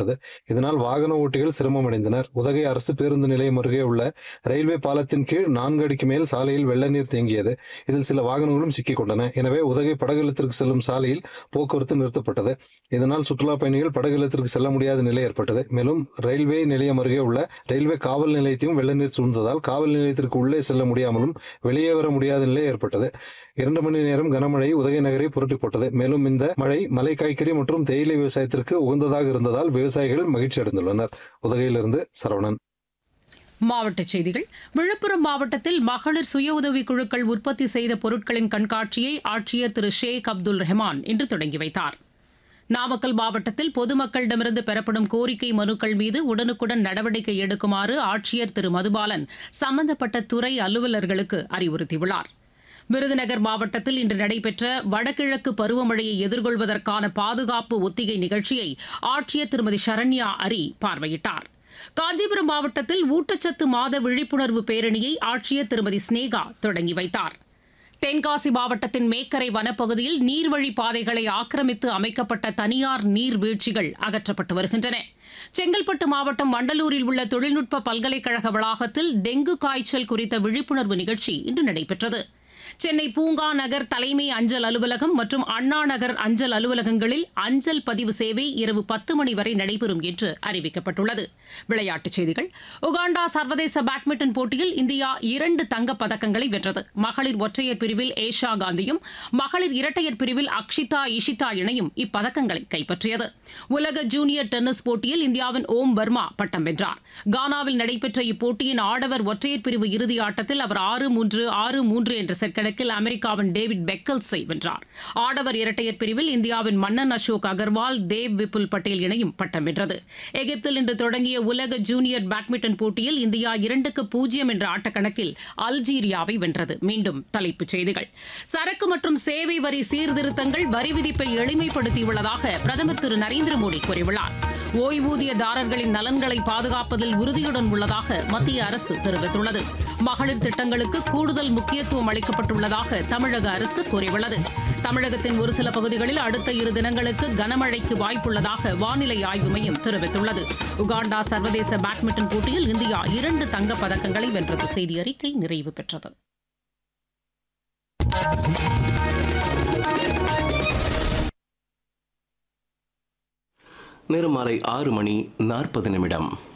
ஏற்பட்டது இதனால் வாகன ஓட்டிகள் சிரமம் அடைந்தனர் உதகை அரசு பேருந்து நிலையம் அருகே உள்ள ரயில்வே பாலத்தின் கீழ் நான்கு அடிக்கு மேல் சாலையில் வெள்ள நீர் தேங்கியது இதில் சில வாகனங்களும் சிக்கிக் கொண்டன எனவே உதகை படகுலத்திற்கு செல்லும் சாலையில் போக்குவரத்து நிறுத்தப்பட்டது இதனால் சுற்றுலா பயணிகள் படகுலத்திற்கு செல்ல முடியாத நிலை ஏற்பட்டது மேலும் ரயில்வே நிலையம் அருகே உள்ள ரயில்வே காவல் நிலையத்தையும் வெள்ள நீர் சூழ்ந்ததால் காவல் நிலையத்திற்கு உள்ளே செல்ல முடியாமலும் வெளியே வர முடியாத நிலை ஏற்பட்டது இரண்டு மணி நேரம் கனமழை உதகை நகரை புரட்டி போட்டது மேலும் இந்த மழை மலை காய்கறி மற்றும் தேயிலை விவசாயத்திற்கு உகந்ததாக இருந்ததால் விவசாயிகள் மகிழ்ச்சி அடைந்துள்ளனர் உதகையிலிருந்து சரவணன் மாவட்டச் செய்திகள் விழுப்புரம் மாவட்டத்தில் மகளிர் சுய உதவிக் குழுக்கள் உற்பத்தி செய்த பொருட்களின் கண்காட்சியை ஆட்சியர் திரு ஷேக் அப்துல் ரஹ்மான் இன்று தொடங்கி வைத்தார் நாமக்கல் மாவட்டத்தில் பொதுமக்களிடமிருந்து பெறப்படும் கோரிக்கை மனுக்கள் மீது உடனுக்குடன் நடவடிக்கை எடுக்குமாறு ஆட்சியர் திரு மதுபாலன் சம்பந்தப்பட்ட துறை அலுவலர்களுக்கு அறிவுறுத்தியுள்ளார் விருதுநகர் மாவட்டத்தில் இன்று நடைபெற்ற வடகிழக்கு பருவமழையை எதிர்கொள்வதற்கான பாதுகாப்பு ஒத்திகை நிகழ்ச்சியை ஆட்சியர் திருமதி சரண்யா அரி பார்வையிட்டார் காஞ்சிபுரம் மாவட்டத்தில் ஊட்டச்சத்து மாத விழிப்புணர்வு பேரணியை ஆட்சியர் திருமதி ஸ்னேகா தொடங்கி வைத்தார் தென்காசி மாவட்டத்தின் மேக்கரை வனப்பகுதியில் நீர்வழி பாதைகளை ஆக்கிரமித்து அமைக்கப்பட்ட தனியார் நீர்வீழ்ச்சிகள் அகற்றப்பட்டு வருகின்றன செங்கல்பட்டு மாவட்டம் வண்டலூரில் உள்ள தொழில்நுட்ப பல்கலைக்கழக வளாகத்தில் டெங்கு காய்ச்சல் குறித்த விழிப்புணர்வு நிகழ்ச்சி இன்று நடைபெற்றது சென்னை பூங்கா நகர் தலைமை அஞ்சல் அலுவலகம் மற்றும் அண்ணா நகர் அஞ்சல் அலுவலகங்களில் அஞ்சல் பதிவு சேவை இரவு பத்து மணி வரை நடைபெறும் என்று அறிவிக்கப்பட்டுள்ளது விளையாட்டுச் செய்திகள் உகாண்டா சர்வதேச பேட்மிண்டன் போட்டியில் இந்தியா இரண்டு தங்கப் பதக்கங்களை வென்றது மகளிர் ஒற்றையர் பிரிவில் ஏஷா காந்தியும் மகளிர் இரட்டையர் பிரிவில் அக்ஷிதா இஷிதா இணையும் இப்பதக்கங்களை கைப்பற்றியது உலக ஜூனியர் டென்னிஸ் போட்டியில் இந்தியாவின் ஓம் வர்மா பட்டம் வென்றார் கானாவில் நடைபெற்ற இப்போட்டியின் ஆடவர் ஒற்றையர் பிரிவு இறுதி ஆட்டத்தில் அவர் ஆறு மூன்று ஆறு மூன்று என்ற செட் கணக்கில் அமெரிக்காவின் டேவிட் பெக்கல்ஸை வென்றார் ஆடவர் இரட்டையர் பிரிவில் இந்தியாவின் மன்னன் அசோக் அகர்வால் தேவ் விபுல் பட்டேல் இணையும் பட்டம் வென்றது எகிப்தில் இன்று தொடங்கிய உலக ஜூனியர் பேட்மிண்டன் போட்டியில் இந்தியா இரண்டுக்கு பூஜ்ஜியம் என்ற ஆட்டக்கணக்கில் அல்ஜீரியாவை வென்றது மீண்டும் தலைப்புச் செய்திகள் சரக்கு மற்றும் சேவை வரி சீர்திருத்தங்கள் வரி விதிப்பை எளிமைப்படுத்தியுள்ளதாக பிரதமர் திரு நரேந்திர மோடி கூறியுள்ளார் ஓய்வூதியதாரர்களின் நலன்களை பாதுகாப்பதில் உறுதியுடன் உள்ளதாக மத்திய அரசு தெரிவித்துள்ளது மகளிர் திட்டங்களுக்கு கூடுதல் முக்கியத்துவம் அளிக்கப்பட்டுள்ளதாக தமிழக அரசு கூறியுள்ளது தமிழகத்தின் ஒரு சில பகுதிகளில் அடுத்த இரு தினங்களுக்கு கனமழைக்கு வாய்ப்புள்ளதாக வானிலை ஆய்வு மையம் தெரிவித்துள்ளது உகாண்டா சர்வதேச பேட்மிண்டன் போட்டியில் இந்தியா இரண்டு தங்கப் பதக்கங்களை வென்றது செய்தி அறிக்கை நிறைவு பெற்றது நேரம் மாலை ஆறு மணி நாற்பது நிமிடம்